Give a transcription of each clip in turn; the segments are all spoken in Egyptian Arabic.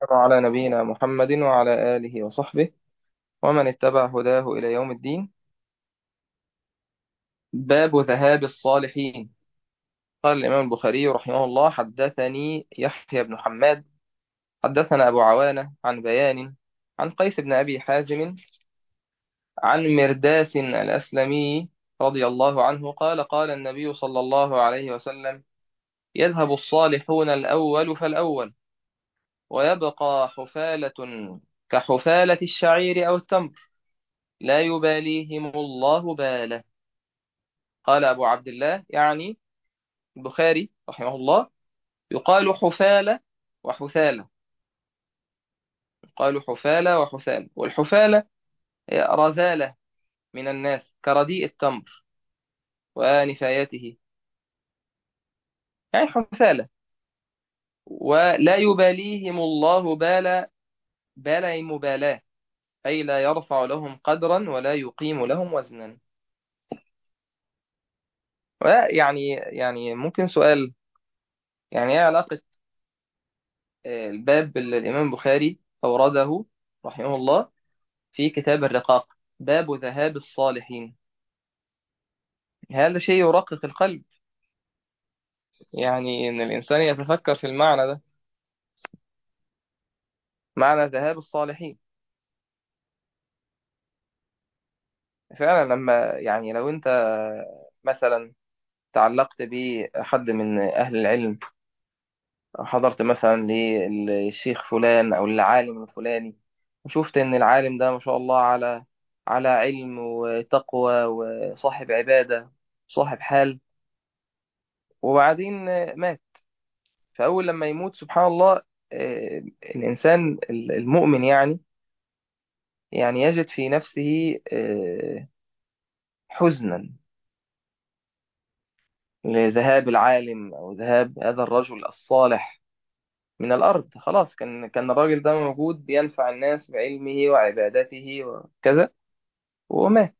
على نبينا محمد وعلى آله وصحبه ومن اتبع هداه إلى يوم الدين باب ذهاب الصالحين قال الإمام البخاري رحمه الله حدثني يحيى بن حماد حدثنا أبو عوانة عن بيان عن قيس بن أبي حازم عن مرداس الأسلمي رضي الله عنه قال قال النبي صلى الله عليه وسلم يذهب الصالحون الأول فالأول ويبقى حفالة كحفالة الشعير أو التمر لا يباليهم الله باله قال أبو عبد الله يعني البخاري رحمه الله يقال حفالة وحثالة يقال حفالة وحثالة والحفالة هي رذالة من الناس كرديء التمر ونفايته يعني حثالة ولا يباليهم الله بال بال أي مبالاة أي لا يرفع لهم قدرا ولا يقيم لهم وزنا ويعني يعني ممكن سؤال يعني ايه علاقة آه، الباب اللي الإمام البخاري أورده رحمه الله في كتاب الرقاق باب ذهاب الصالحين هذا شيء يرقق القلب يعني إن الإنسان يتفكر في المعنى ده معنى ذهاب الصالحين فعلا لما يعني لو أنت مثلا تعلقت بحد من أهل العلم أو حضرت مثلا للشيخ فلان أو العالم الفلاني وشفت إن العالم ده ما شاء الله على على علم وتقوى وصاحب عبادة صاحب حال وبعدين مات فأول لما يموت سبحان الله آه، الإنسان المؤمن يعني يعني يجد في نفسه آه، حزنا لذهاب العالم أو ذهاب هذا الرجل الصالح من الأرض خلاص كان كان الراجل ده موجود بينفع الناس بعلمه وعبادته وكذا ومات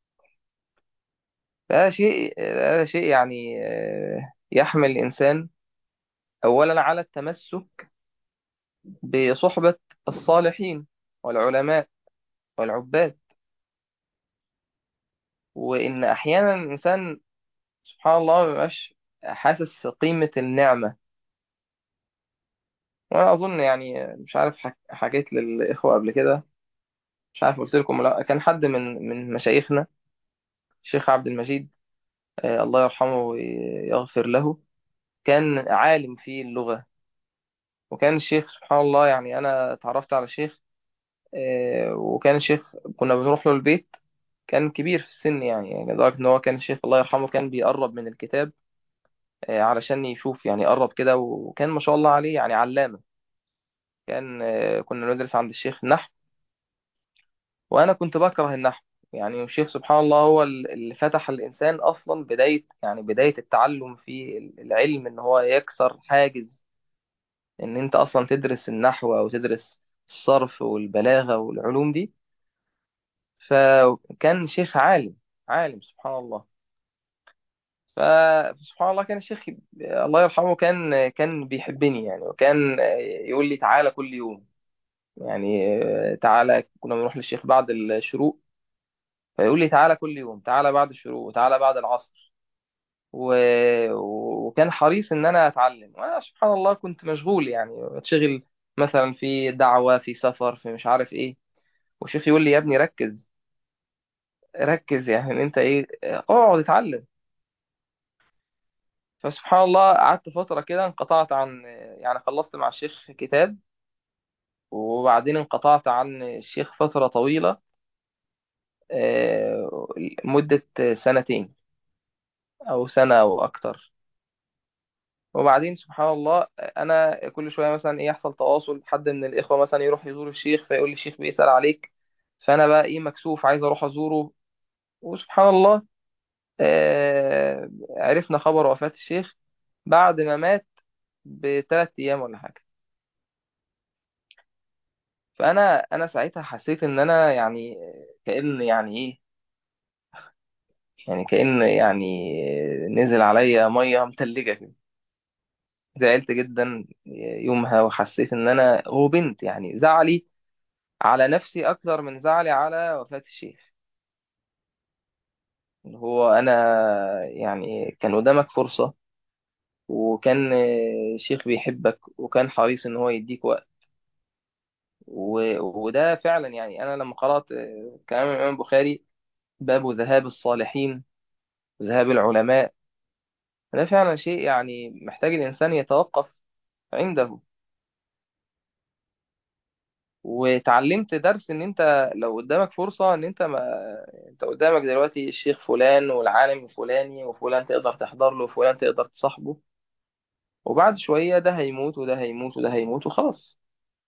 فهذا شيء هذا شيء يعني آه، يحمل الإنسان أولا على التمسك بصحبة الصالحين والعلماء والعباد وإن أحيانا الإنسان سبحان الله مبيبقاش حاسس قيمة النعمة وأنا أظن يعني مش عارف حك... حكيت للإخوة قبل كده مش عارف قلت لكم ولا لأ كان حد من من مشايخنا الشيخ عبد المجيد آه الله يرحمه ويغفر له كان عالم في اللغة وكان الشيخ سبحان الله يعني أنا اتعرفت على الشيخ آه وكان الشيخ كنا بنروح له البيت كان كبير في السن يعني يعني لدرجة إن هو كان الشيخ الله يرحمه كان بيقرب من الكتاب آه علشان يشوف يعني قرب كده وكان ما شاء الله عليه يعني علامة كان آه، كنا ندرس عند الشيخ النحو وأنا كنت بكره النحو يعني الشيخ سبحان الله هو ال- اللي فتح الإنسان أصلا بداية يعني بداية التعلم في العلم إن هو يكسر حاجز إن أنت أصلا تدرس النحو أو تدرس الصرف والبلاغة والعلوم دي فكان شيخ عالم عالم سبحان الله فسبحان الله كان الشيخ الله يرحمه كان كان بيحبني يعني وكان يقول لي تعالى كل يوم يعني تعالى كنا بنروح للشيخ بعد الشروق فيقول لي تعالى كل يوم تعالى بعد الشروق وتعالى بعد العصر و... وكان حريص ان انا اتعلم وانا سبحان الله كنت مشغول يعني بتشغل مثلا في دعوة في سفر في مش عارف ايه والشيخ يقول لي يا ابني ركز ركز يعني ان انت ايه اقعد اتعلم فسبحان الله قعدت فترة كده انقطعت عن يعني خلصت مع الشيخ كتاب وبعدين انقطعت عن الشيخ فترة طويلة آه، مدة سنتين أو سنة أو أكتر وبعدين سبحان الله انا كل شويه مثلا ايه يحصل تواصل حد من الاخوه مثلا يروح يزور الشيخ فيقول لي الشيخ بيسال عليك فانا بقى ايه مكسوف عايز اروح ازوره وسبحان الله آه عرفنا خبر وفاه الشيخ بعد ما مات بثلاث ايام ولا حاجه فانا انا ساعتها حسيت ان انا يعني كأن يعني ايه يعني كأن يعني نزل عليا ميه متلجه كده زعلت جدا يومها وحسيت ان انا غبنت يعني زعلي على نفسي اكثر من زعلي على وفاة الشيخ اللي هو انا يعني كان قدامك فرصة وكان شيخ بيحبك وكان حريص ان هو يديك وقت و... وده فعلا يعني انا لما قرأت كلام الامام البخاري باب ذهاب الصالحين ذهاب العلماء ده فعلا شيء يعني محتاج الانسان يتوقف عنده وتعلمت درس ان انت لو قدامك فرصة ان انت ما انت قدامك دلوقتي الشيخ فلان والعالم الفلاني وفلان تقدر تحضر له وفلان تقدر تصاحبه وبعد شوية ده هيموت وده هيموت وده هيموت وخلاص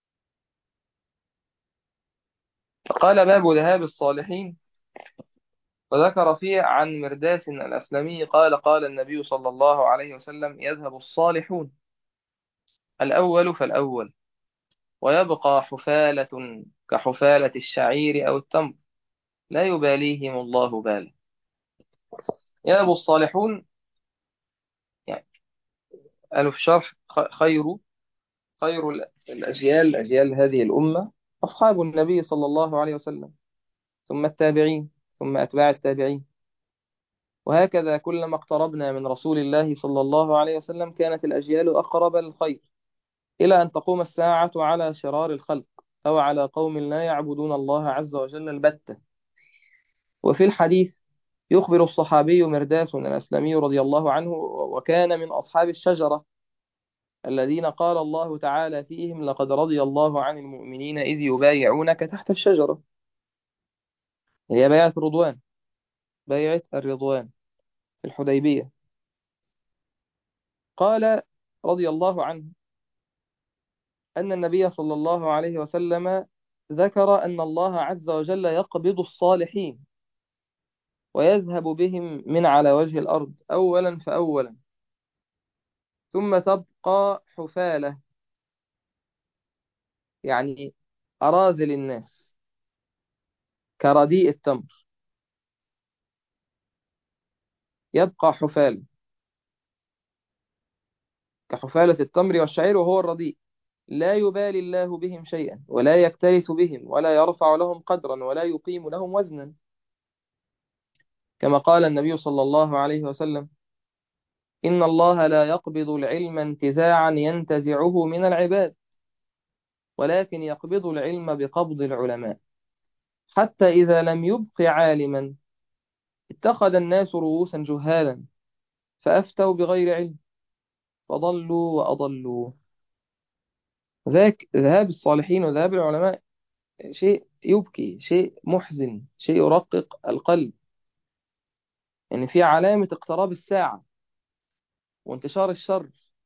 فقال باب ذهاب الصالحين وذكر فيه عن مرداس الأسلمي قال قال النبي صلى الله عليه وسلم يذهب الصالحون الأول فالأول ويبقى حفالة كحفالة الشعير أو التمر لا يباليهم الله بالا يذهب الصالحون يعني قالوا في شرح خ- خير خير ال- الأجيال أجيال هذه الأمة أصحاب النبي صلى الله عليه وسلم ثم التابعين ثم أتباع التابعين وهكذا كلما اقتربنا من رسول الله صلى الله عليه وسلم كانت الأجيال أقرب للخير إلى أن تقوم الساعة على شرار الخلق أو على قوم لا يعبدون الله عز وجل البتة وفي الحديث يخبر الصحابي مرداس الأسلمي رضي الله عنه وكان من أصحاب الشجرة الذين قال الله تعالى فيهم لقد رضي الله عن المؤمنين إذ يبايعونك تحت الشجرة هي بيعة الرضوان بيعة الرضوان في الحديبية قال رضي الله عنه أن النبي صلى الله عليه وسلم ذكر أن الله عز وجل يقبض الصالحين ويذهب بهم من على وجه الأرض أولا فأولا ثم تبقى حفالة يعني أراذل الناس كرديء التمر يبقى حفالة كحفالة التمر والشعير وهو الرديء لا يبالي الله بهم شيئا ولا يكترث بهم ولا يرفع لهم قدرا ولا يقيم لهم وزنا كما قال النبي صلى الله عليه وسلم إن الله لا يقبض العلم انتزاعا ينتزعه من العباد ولكن يقبض العلم بقبض العلماء حتى إذا لم يبق عالما اتخذ الناس رؤوسا جهالا فأفتوا بغير علم فضلوا وأضلوا ذاك ذهاب الصالحين وذهاب العلماء شيء يبكي شيء محزن شيء يرقق القلب يعني في علامة اقتراب الساعة وانتشار الشر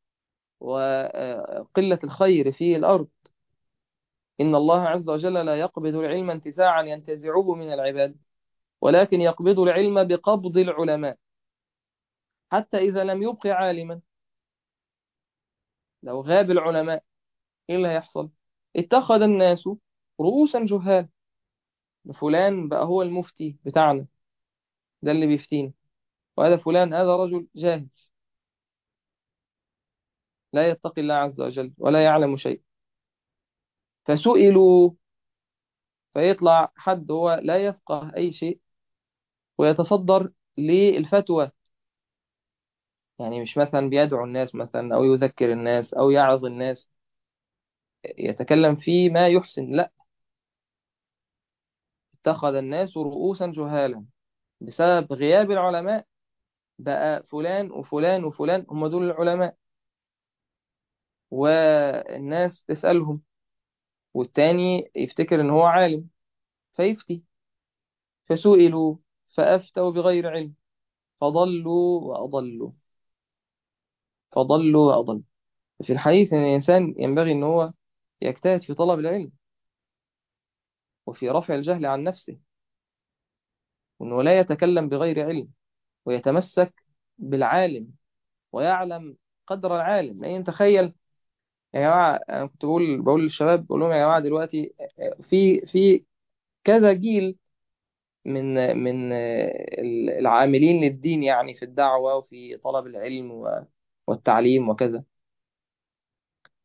وقلة الخير في الأرض إن الله عز وجل لا يقبض العلم انتزاعا ينتزعه من العباد ولكن يقبض العلم بقبض العلماء حتى إذا لم يبق عالما لو غاب العلماء إيه اللي هيحصل اتخذ الناس رؤوسا جهال فلان بقى هو المفتي بتاعنا ده اللي بيفتينا وهذا فلان هذا رجل جاهل لا يتقي الله عز وجل ولا يعلم شيء فسئلوا فيطلع حد هو لا يفقه أي شيء ويتصدر للفتوى يعني مش مثلا بيدعو الناس مثلا أو يذكر الناس أو يعظ الناس يتكلم في ما يحسن لا اتخذ الناس رؤوسا جهالا بسبب غياب العلماء بقى فلان وفلان وفلان هم دول العلماء والناس تسألهم والتاني يفتكر ان هو عالم فيفتي فسئلوا فأفتوا بغير علم فضلوا وأضلوا فضلوا وأضلوا في الحديث أن الإنسان ينبغي أن هو يجتهد في طلب العلم وفي رفع الجهل عن نفسه وأنه لا يتكلم بغير علم ويتمسك بالعالم ويعلم قدر العالم لأن تخيل يا جماعة أنا كنت بقول بقول للشباب بقول لهم يا جماعة دلوقتي في في كذا جيل من من العاملين للدين يعني في الدعوة وفي طلب العلم و- والتعليم وكذا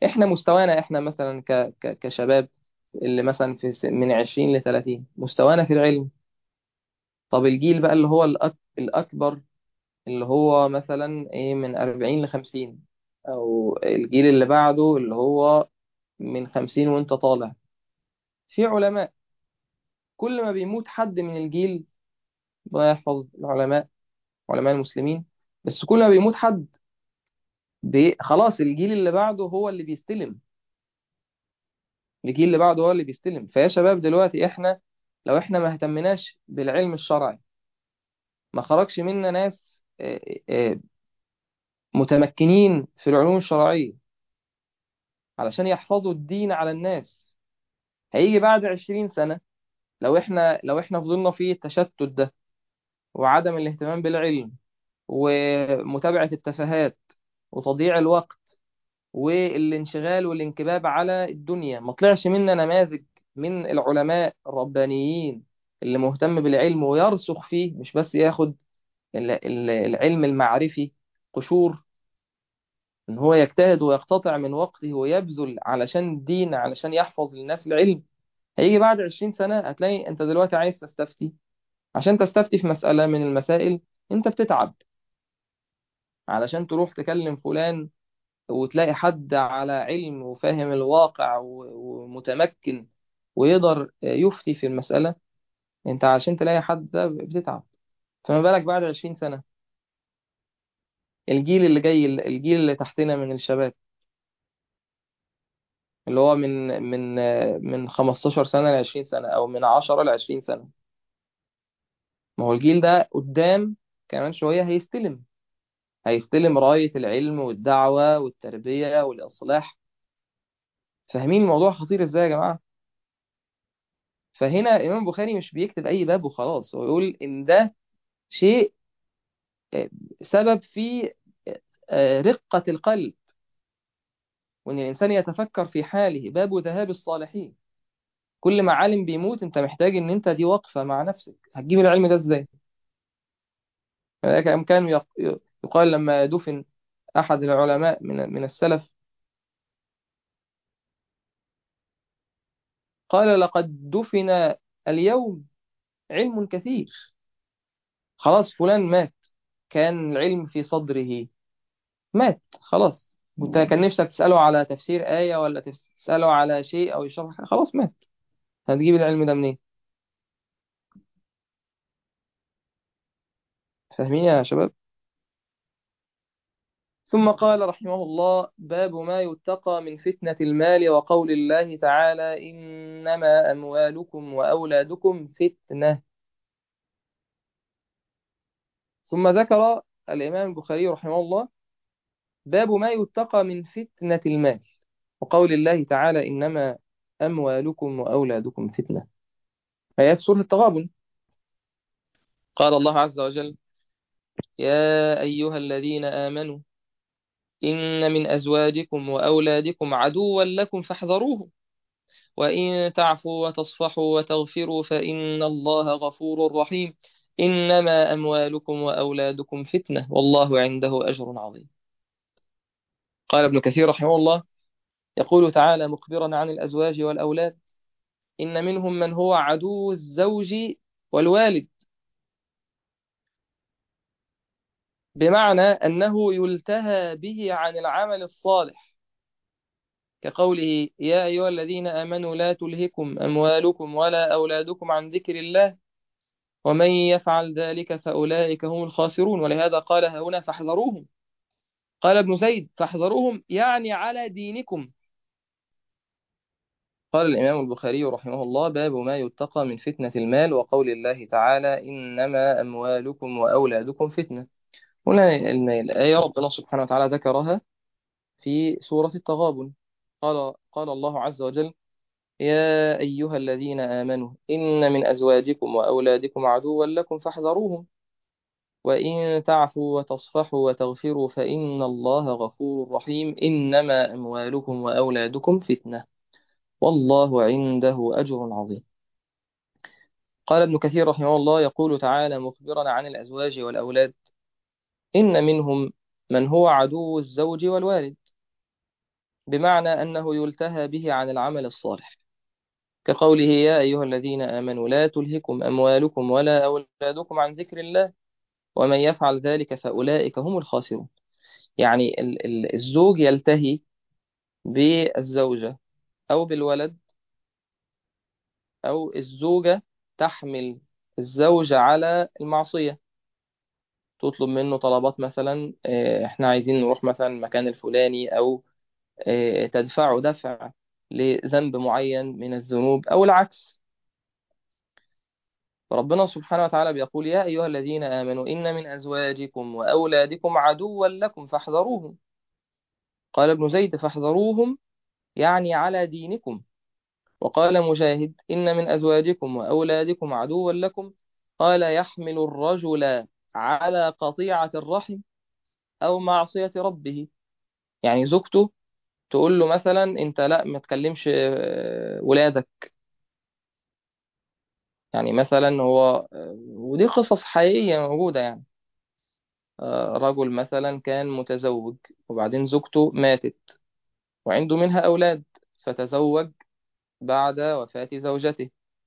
احنا مستوانا احنا مثلا ك... ك... كشباب اللي مثلا في س- من 20 ل 30 مستوانا في العلم طب الجيل بقى اللي هو الأك... الأكبر اللي هو مثلا ايه من 40 ل 50 او الجيل اللي بعده اللي هو من 50 وانت طالع في علماء كل ما بيموت حد من الجيل الله يحفظ العلماء علماء المسلمين بس كل ما بيموت حد بي... خلاص الجيل اللي بعده هو اللي بيستلم الجيل اللي بعده هو اللي بيستلم فيا شباب دلوقتي احنا لو احنا ما اهتمناش بالعلم الشرعي ما خرجش منا ناس آه، آه، متمكنين في العلوم الشرعية علشان يحفظوا الدين على الناس هيجي بعد عشرين سنة لو احنا لو احنا فضلنا في التشتت ده وعدم الاهتمام بالعلم ومتابعة التفاهات وتضييع الوقت والانشغال والانكباب على الدنيا ما طلعش منا نماذج من العلماء الربانيين اللي مهتم بالعلم ويرسخ فيه مش بس ياخد ال- ال- العلم المعرفي قشور ان هو يجتهد ويقتطع من وقته ويبذل علشان الدين علشان يحفظ للناس العلم هيجي بعد 20 سنة هتلاقي انت دلوقتي عايز تستفتي عشان تستفتي في مسألة من المسائل انت بتتعب علشان تروح تكلم فلان وتلاقي حد على علم وفاهم الواقع و- ومتمكن ويقدر يفتي في المسألة انت عشان تلاقي حد ده بتتعب فما بالك بعد 20 سنة الجيل اللي جاي الجيل اللي تحتنا من الشباب اللي هو من من من 15 سنة ل 20 سنة أو من 10 ل 20 سنة ما هو الجيل ده قدام كمان شوية هيستلم هيستلم راية العلم والدعوة والتربية والإصلاح فاهمين الموضوع خطير إزاي يا جماعة فهنا الإمام البخاري مش بيكتب أي باب وخلاص هو يقول إن ده شيء آه، سبب في آه، رقة القلب وإن الإنسان يتفكر في حاله باب ذهاب الصالحين كل ما عالم بيموت أنت محتاج إن أنت دي وقفة مع نفسك هتجيب العلم ده إزاي كان كان يق- يقال لما دفن أحد العلماء من من السلف قال لقد دفن اليوم علم كثير خلاص فلان مات كان العلم في صدره مات خلاص وانت كان نفسك تسأله على تفسير آية ولا تسأله على شيء أو يشرح حاجة، خلاص مات هتجيب العلم ده منين فاهمين يا شباب ثم قال رحمه الله باب ما يتقى من فتنة المال وقول الله تعالى إنما أموالكم وأولادكم فتنة ثم ذكر الإمام البخاري رحمه الله باب ما يتقى من فتنة المال وقول الله تعالى إنما أموالكم وأولادكم فتنة هي في سورة التغابن قال الله عز وجل يا أيها الذين آمنوا إن من أزواجكم وأولادكم عدوا لكم فاحذروه وإن تعفوا وتصفحوا وتغفروا فإن الله غفور رحيم إنما أموالكم وأولادكم فتنة والله عنده أجر عظيم قال ابن كثير رحمه الله يقول تعالى مخبرا عن الأزواج والأولاد إن منهم من هو عدو الزوج والوالد بمعنى أنه يلتهى به عن العمل الصالح كقوله يا أيها الذين آمنوا لا تلهكم أموالكم ولا أولادكم عن ذكر الله ومن يفعل ذلك فأولئك هم الخاسرون ولهذا قال هنا فاحذروهم قال ابن زيد فاحذروهم يعني على دينكم قال الإمام البخاري رحمه الله باب ما يتقى من فتنة المال وقول الله تعالى إنما أموالكم وأولادكم فتنة هنا ال- الآية ربنا سبحانه وتعالى ذكرها في سورة التغابن قال قال الله عز وجل يا أيها الذين آمنوا إن من أزواجكم وأولادكم عدوا لكم فاحذروهم وإن تعفوا وتصفحوا وتغفروا فإن الله غفور رحيم إنما أموالكم وأولادكم فتنة والله عنده أجر عظيم قال ابن كثير رحمه الله يقول تعالى مخبرا عن الأزواج والأولاد إن منهم من هو عدو الزوج والوالد بمعنى أنه يلتهى به عن العمل الصالح كقوله يا أيها الذين آمنوا لا تلهكم أموالكم ولا أولادكم عن ذكر الله ومن يفعل ذلك فأولئك هم الخاسرون يعني ال- ال- الزوج يلتهي بالزوجة أو بالولد أو الزوجة تحمل الزوج على المعصية تطلب منه طلبات مثلا آه، احنا عايزين نروح مثلا المكان الفلاني أو آه، تدفعه دفع لذنب معين من الذنوب أو العكس فربنا سبحانه وتعالى بيقول يا أيها الذين آمنوا إن من أزواجكم وأولادكم عدوا لكم فاحذروهم قال ابن زيد فاحذروهم يعني على دينكم وقال مجاهد إن من أزواجكم وأولادكم عدوا لكم قال يحمل الرجل على قطيعة الرحم أو معصية ربه يعني زوجته تقول له مثلا أنت لا ما تكلمش آه، ولادك يعني مثلا هو آه، ودي قصص حقيقية موجودة يعني آه، رجل مثلا كان متزوج وبعدين زوجته ماتت وعنده منها أولاد فتزوج بعد وفاة زوجته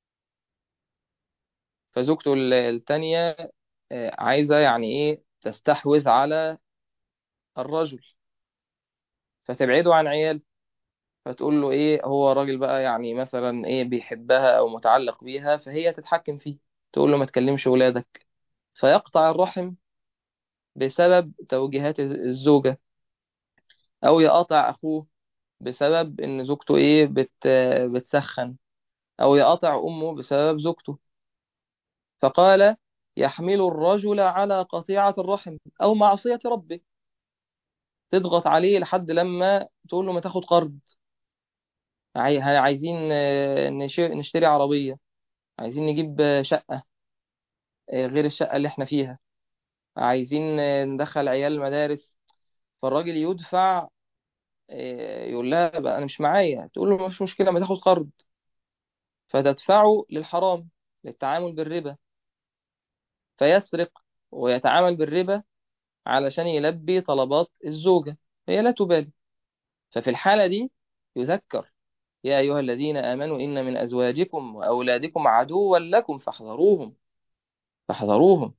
فزوجته ال- التانية آه، عايزة يعني إيه تستحوذ على الرجل فتبعده عن عيال فتقول له إيه هو الراجل بقى يعني مثلا إيه بيحبها أو متعلق بيها فهي تتحكم فيه تقول له ما تكلمش ولادك فيقطع الرحم بسبب توجيهات الزوجة أو يقاطع أخوه بسبب إن زوجته إيه بت بتسخن أو يقاطع أمه بسبب زوجته فقال يحمل الرجل على قطيعة الرحم أو معصية ربه تضغط عليه لحد لما تقول له ما تاخد قرض عاي- عايزين آه، نش- نشتري عربية عايزين نجيب آه، شقة آه، غير الشقة اللي احنا فيها عايزين آه، ندخل عيال المدارس فالراجل يدفع آه، يقول لها بقى أنا مش معايا تقول له مش مشكلة ما تاخد قرض فتدفعه للحرام للتعامل بالربا فيسرق ويتعامل بالربا علشان يلبي طلبات الزوجة هي لا تبالي ففي الحالة دي يذكر يا أيها الذين آمنوا إن من أزواجكم وأولادكم عدوا لكم فاحذروهم فاحذروهم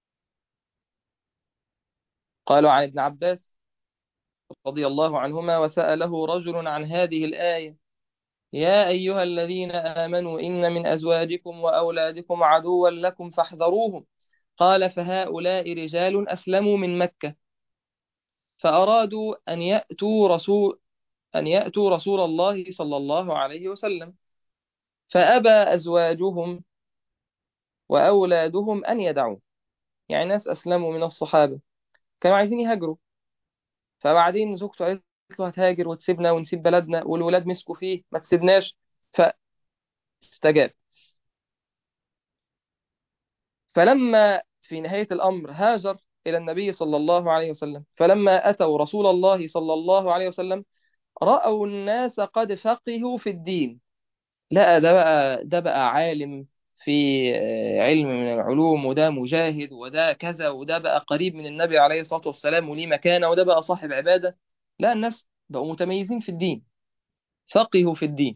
قالوا عن ابن عباس رضي الله عنهما وسأله رجل عن هذه الآية يا أيها الذين آمنوا إن من أزواجكم وأولادكم عدوا لكم فاحذروهم قال فهؤلاء رجال أسلموا من مكة فأرادوا أن يأتوا رسول أن يأتوا رسول الله صلى الله عليه وسلم فأبى أزواجهم وأولادهم أن يدعوه يعني ناس أسلموا من الصحابة كانوا عايزين يهاجروا فبعدين زوجته قالت له هتهاجر وتسيبنا ونسيب بلدنا والولاد مسكوا فيه ما تسيبناش فاستجاب فلما في نهاية الأمر هاجر إلى النبي صلى الله عليه وسلم فلما أتوا رسول الله صلى الله عليه وسلم رأوا الناس قد فقهوا في الدين لا ده بقى ده بقى عالم في آه، علم من العلوم وده مجاهد وده كذا وده بقى قريب من النبي عليه الصلاة والسلام وليه مكانة وده بقى صاحب عبادة لا الناس بقوا متميزين في الدين فقهوا في الدين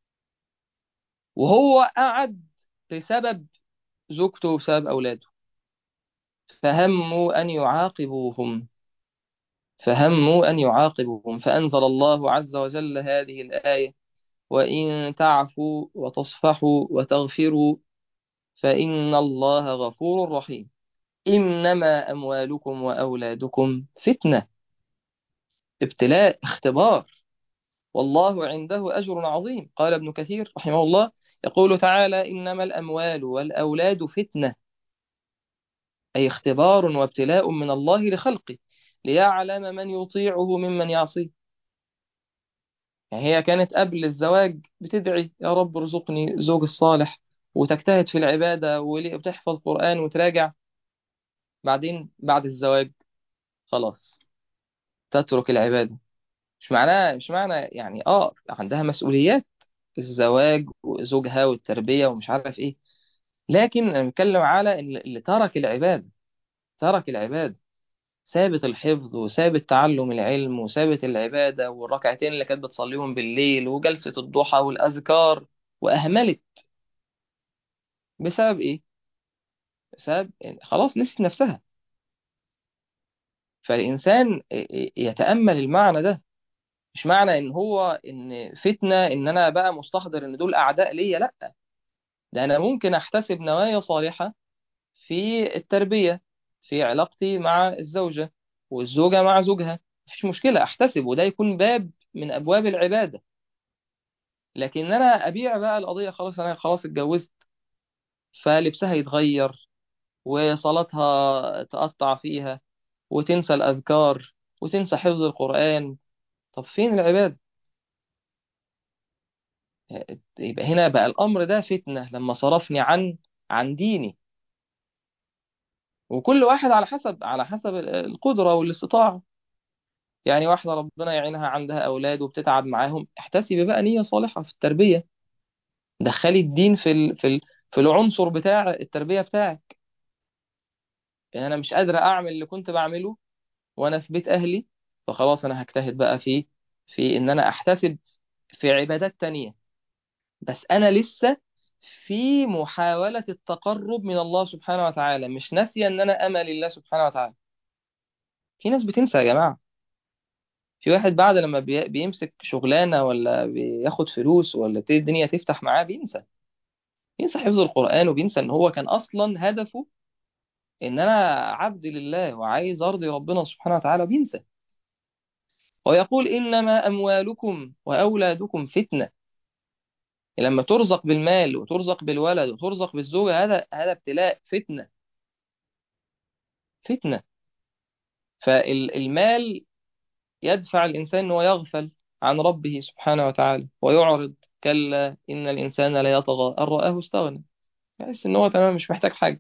وهو قعد بسبب زوجته وبسبب أولاده فهموا أن يعاقبوهم فهموا أن يعاقبوهم فأنزل الله عز وجل هذه الآية وإن تعفوا وتصفحوا وتغفروا فإن الله غفور رحيم إنما أموالكم وأولادكم فتنة ابتلاء اختبار والله عنده أجر عظيم قال ابن كثير رحمه الله يقول تعالى إنما الأموال والأولاد فتنة أي اختبار وابتلاء من الله لخلقه ليعلم من يطيعه ممن يعصيه يعني هي كانت قبل الزواج بتدعي يا رب ارزقني الزوج الصالح وتجتهد في العبادة وتحفظ قرآن وتراجع بعدين بعد الزواج خلاص تترك العبادة مش معناه مش معنى يعني اه عندها مسؤوليات الزواج وزوجها والتربية ومش عارف ايه لكن انا بتكلم على اللي اللي ترك العبادة ترك العبادة سابت الحفظ وسابت تعلم العلم وسابت العبادة والركعتين اللي كانت بتصليهم بالليل وجلسة الضحى والأذكار وأهملت بسبب إيه؟ بسبب يعني خلاص نسيت نفسها فالإنسان يتأمل المعنى ده مش معنى إن هو إن فتنة إن أنا بقى مستحضر إن دول أعداء ليا لأ ده أنا ممكن أحتسب نوايا صالحة في التربية في علاقتي مع الزوجة والزوجة مع زوجها مفيش مشكلة أحتسب وده يكون باب من أبواب العبادة لكن أنا أبيع بقى القضية خلاص أنا خلاص اتجوزت فلبسها يتغير وصلاتها تقطع فيها وتنسى الأذكار وتنسى حفظ القرآن طب فين العبادة؟ يبقى هنا بقى الأمر ده فتنة لما صرفني عن عن ديني وكل واحد على حسب على حسب القدرة والاستطاعة يعني واحدة ربنا يعينها عندها أولاد وبتتعب معاهم احتسبي بقى نية صالحة في التربية دخلي الدين في ال... في ال... في العنصر بتاع التربية بتاعك يعني أنا مش قادرة أعمل اللي كنت بعمله وأنا في بيت أهلي فخلاص أنا هجتهد بقى في في إن أنا أحتسب في عبادات تانية بس أنا لسه في محاولة التقرب من الله سبحانه وتعالى مش ناسية إن أنا أمل الله سبحانه وتعالى في ناس بتنسى يا جماعة في واحد بعد لما بي- بيمسك شغلانة ولا بياخد فلوس ولا تبتدي الدنيا تفتح معاه بينسى بينسى حفظ القرآن وبينسى ان هو كان اصلا هدفه ان انا عبد لله وعايز ارضي ربنا سبحانه وتعالى بينسى ويقول انما اموالكم واولادكم فتنة لما ترزق بالمال وترزق بالولد وترزق بالزوجة هذا هذا ابتلاء فتنة فتنة فالمال يدفع الانسان انه يغفل عن ربه سبحانه وتعالى ويعرض كلا ان الانسان ليطغى ان رآه استغنى يحس ان هو تمام مش محتاج حاجة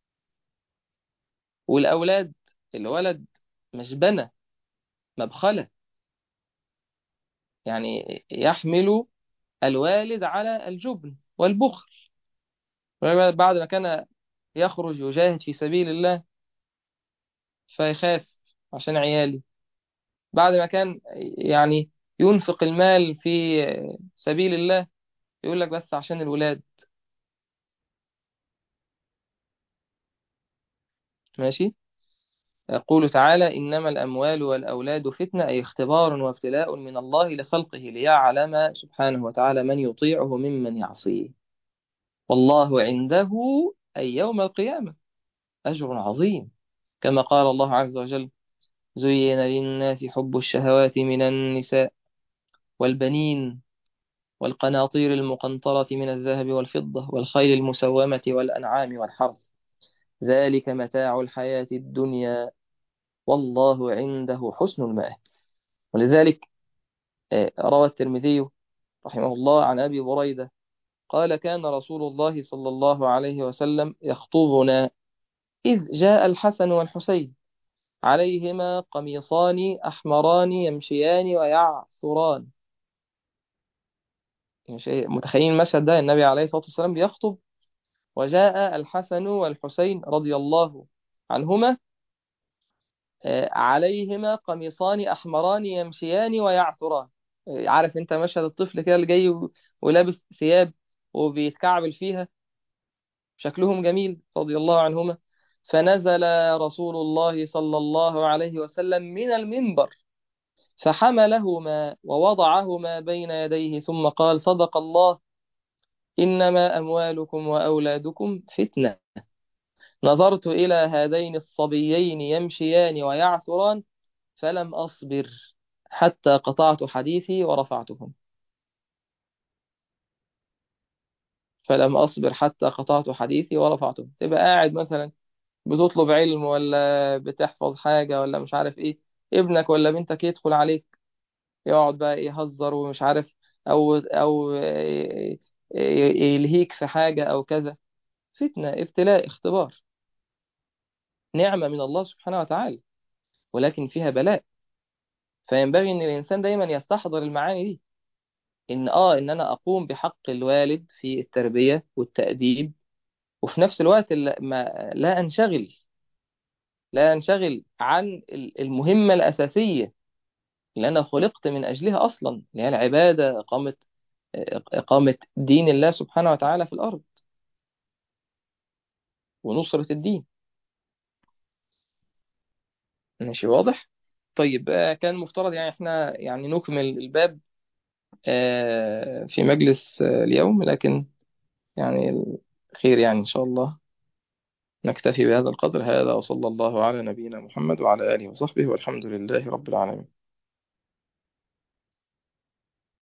والاولاد الولد مشبنة مبخلة يعني يحمل الوالد على الجبن والبخل بعد ما كان يخرج يجاهد في سبيل الله فيخاف عشان عيالي بعد ما كان يعني ينفق المال في سبيل الله يقول لك بس عشان الولاد ماشي يقول تعالى إنما الأموال والأولاد فتنة أي اختبار وابتلاء من الله لخلقه ليعلم سبحانه وتعالى من يطيعه ممن يعصيه والله عنده أي يوم القيامة أجر عظيم كما قال الله عز وجل زين للناس حب الشهوات من النساء والبنين والقناطير المقنطرة من الذهب والفضة والخيل المسومة والأنعام والحرث ذلك متاع الحياة الدنيا والله عنده حسن المآب ولذلك آه، روى الترمذي رحمه الله عن أبي بريدة قال كان رسول الله صلى الله عليه وسلم يخطبنا إذ جاء الحسن والحسين عليهما قميصان أحمران يمشيان ويعثران مش إيه، متخيلين المشهد ده النبي عليه الصلاة والسلام بيخطب وجاء الحسن والحسين رضي الله عنهما آه، عليهما قميصان أحمران يمشيان ويعثران آه، عارف انت مشهد الطفل كده اللي جاي و- ولابس ثياب وبيتكعبل فيها شكلهم جميل رضي الله عنهما فنزل رسول الله صلى الله عليه وسلم من المنبر فحملهما ووضعهما بين يديه ثم قال صدق الله إنما أموالكم وأولادكم فتنة نظرت إلى هذين الصبيين يمشيان ويعثران فلم أصبر حتى قطعت حديثي ورفعتهم فلم أصبر حتى قطعت حديثي ورفعتهم تبقى قاعد مثلا بتطلب علم ولا بتحفظ حاجة ولا مش عارف إيه ابنك ولا بنتك يدخل عليك يقعد بقى يهزر ومش عارف أو أو يلهيك في حاجة أو كذا فتنة ابتلاء اختبار نعمة من الله سبحانه وتعالى ولكن فيها بلاء فينبغي ان الانسان دايما يستحضر المعاني دي ان اه ان انا اقوم بحق الوالد في التربية والتأديب وفي نفس الوقت لا, ما لا انشغل لا انشغل عن ال- المهمة الأساسية اللي أنا خلقت من أجلها أصلا اللي هي العبادة إقامة إقامة دين الله سبحانه وتعالى في الأرض ونصرة الدين ماشي واضح طيب آه، كان مفترض يعني احنا يعني نكمل الباب آه، في مجلس آه، اليوم لكن يعني خير يعني إن شاء الله نكتفي بهذا القدر هذا وصلى الله على نبينا محمد وعلى آله وصحبه والحمد لله رب العالمين